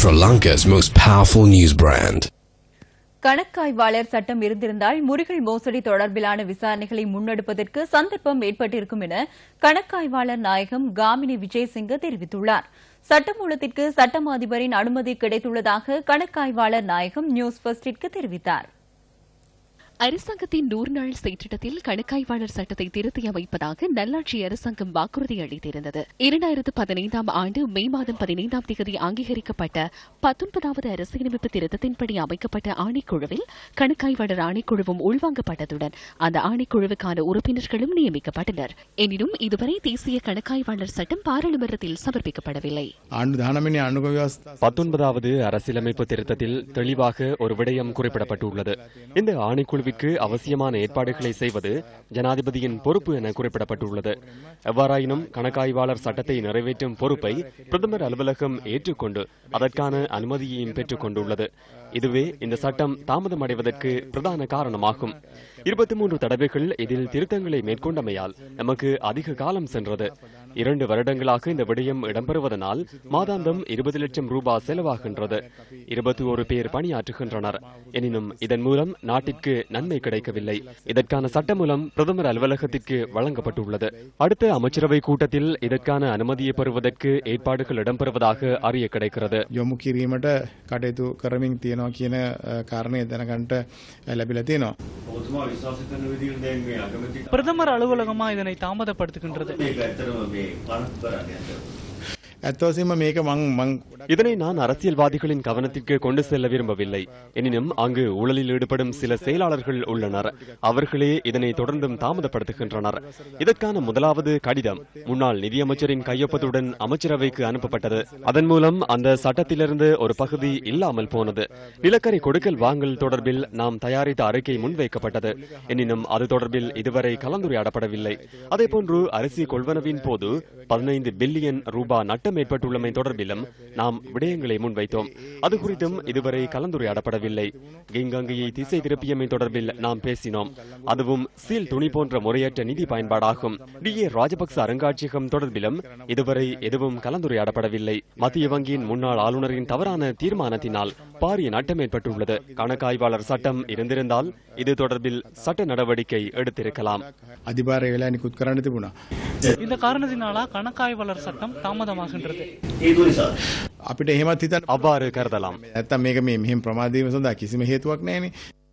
Sri Lanka's most powerful news brand. கணக்காய்வாளர் சட்டம் இருந்திருந்தால் முறிகள் மோசடி தொடர்பிலான விசாரணைகளை முன்னெடுப்பதற்கு சந்தர்ப்பம் ஏற்பட்டிருக்கும் என கணக்காய்வாளர் நாயகம் காமினி விஜயசிங்க தெரிவித்துள்ளார் சட்டமூலத்திற்கு சட்டம் அதிபரின் அனுமதி கிடைத்துள்ளதாக கணக்காய்வாளர் நாயகம் நியூஸ் பஸ்டிற்கு தெரிவித்தார் அரசாங்கத்தின் நூறு நாள் செயற்றிட்டத்தில் கணக்காய்வாளர் சட்டத்தை திருத்தி அமைப்பதாக நல்லாட்சி அரசாங்கம் வாக்குறுதி அளித்திருந்தது இரண்டாயிரத்து பதினைந்தாம் ஆண்டு மே மாதம் பதினைந்தாம் தேதி அங்கீகரிக்கப்பட்ட பத்தொன்பதாவது அரசியலமைப்பு திருத்தத்தின்படி அமைக்கப்பட்ட ஆணைக்குழுவில் கணக்காய்வாளர் ஆணைக்குழுவும் உள்வாங்கப்பட்டதுடன் அந்த ஆணைக்குழுவுக்கான உறுப்பினர்களும் நியமிக்கப்பட்டனர் எனினும் இதுவரை தேசிய கணக்காய்வாளர் சட்டம் பாராளுமன்றத்தில் சமர்ப்பிக்கப்படவில்லை ආණ්ඩු දහනමිනි අනුක ව්‍යවස්ථා பத்தொன்பதாவது அரசியலமைப்பு திருத்தத்தில் தெளிவாக ஒரு விடயம் குறிப்பிடப்பட்டுள்ளது இந்த ஆணைக்குழுவிற்கு அவசியமான ஏற்பாடுகளை செய்வது ஜனாதிபதியின் பொறுப்பு என குறிப்பிடப்பட்டுள்ளது எவ்வாறாயினும் கணக்காய்வாளர் சட்டத்தை நிறைவேற்றும் பொறுப்பை பிரதமர் அலுவலகம் ஏற்றுக்கொண்டு அதற்கான அனுமதியையும் பெற்றுக் கொண்டுள்ளது இதுவே இந்த சட்டம் தாமதமடைவதற்கு பிரதான காரணமாகும் இருபத்தி மூன்று தடவைகள் இதில் திருத்தங்களை மேற்கொண்டமையால் நமக்கு அதிக காலம் சென்றது இரண்டு வருடங்களாக இந்த விடயம் இடம்பெறுவதனால் மாதாந்தம் இருபது லட்சம் ரூபாய் செலவாகின்றது இருபத்தி ஒரு பேர் பணியாற்றுகின்றனர் எனினும் இதன் மூலம் நாட்டிற்கு நன்மை கிடைக்கவில்லை இதற்கான சட்டமூலம் பிரதமர் அலுவலகத்திற்கு வழங்கப்பட்டுள்ளது அடுத்த அமைச்சரவை கூட்டத்தில் இதற்கான அனுமதியை பெறுவதற்கு ஏற்பாடுகள் இடம்பெறுவதாக அறிய கிடைக்கிறது යොමු කිරීමට කටයුතු කරමින් තියෙනවා කියන අ, කාරණය දැනගන්ට ලැබිලා තියෙනවා. ඔබතුමා විශ්වාස කරන විදිහට දැන් මේ අගමැති பிரதமர் அலுவலகமா இதனை தாமதப்படுத்துகின்றது මේක ඇත්තටම මේ පනත් කරන්නේ ඇත්තටම. ඇත්තවසීම මේක මං මං இதனை நான் அரசியல்வாதிகளின் கவனத்திற்கு கொண்டு செல்ல விரும்பவில்லை எனினும் அங்கு ஊழலில் ஈடுபடும் சில செயலாளர்கள் உள்ளனர் அவர்களே இதனை தொடர்ந்தும் தாமதப்படுத்துகின்றனர் இதற்கான முதலாவது கடிதம் முன்னாள் நிதியமைச்சரின் கையொப்பத்துடன் அமைச்சரவைக்கு அனுப்பப்பட்டது அதன் மூலம் அந்த சட்டத்திலிருந்து ஒரு பகுதி இல்லாமல் போனது நிலக்கரி கொடுக்கல் வாங்கல் தொடர்பில் நாம் தயாரித்த அறிக்கை முன்வைக்கப்பட்டது எனினும் அது தொடர்பில் இதுவரை கலந்துரையாடப்படவில்லை அதேபோன்று அரிசி கொள்வனவின் போது பதினைந்து பில்லியன் ரூபாய் நட்டம் ஏற்பட்டுள்ளமை தொடர்பிலும் நாம் விடயங்களை முன்வைத்தோம் அது குறித்தும் இதுவரை கலந்துரையாடப்படவில்லை கிங்கங்கையை திசை திருப்பியமை தொடர்பில் நாம் பேசினோம் அதுவும் சீல் துணி போன்ற முறையற்ற நிதி பயன்பாடாகும் டி ஏ ராஜபக்ச அருங்காட்சியகம் தொடர்பிலும் இதுவரை எதுவும் கலந்துரையாடப்படவில்லை மத்திய வங்கியின் முன்னாள் ஆளுநரின் தவறான தீர்மானத்தினால் பாரிய நட்டம் ஏற்பட்டுள்ளது கணக்காய்வாளர் சட்டம் இருந்திருந்தால் இது தொடர்பில் சட்ட நடவடிக்கை எடுத்திருக்கலாம் අධිභාරය වෙලා නිකුත් කරන්න තිබුණා. இந்த காரணத்தினாலா கணக்காய்வாளர் சட்டம் தாமதமாகின்றது හේතුව නිසා. අපිට එහෙමත් හිතන්න அவ்வாறு கருதலாம் නැත්තම් මේක මේ මෙහෙම ප්‍රමාදීම සඳහා කිසිම හේතුවක් නැහැනේ.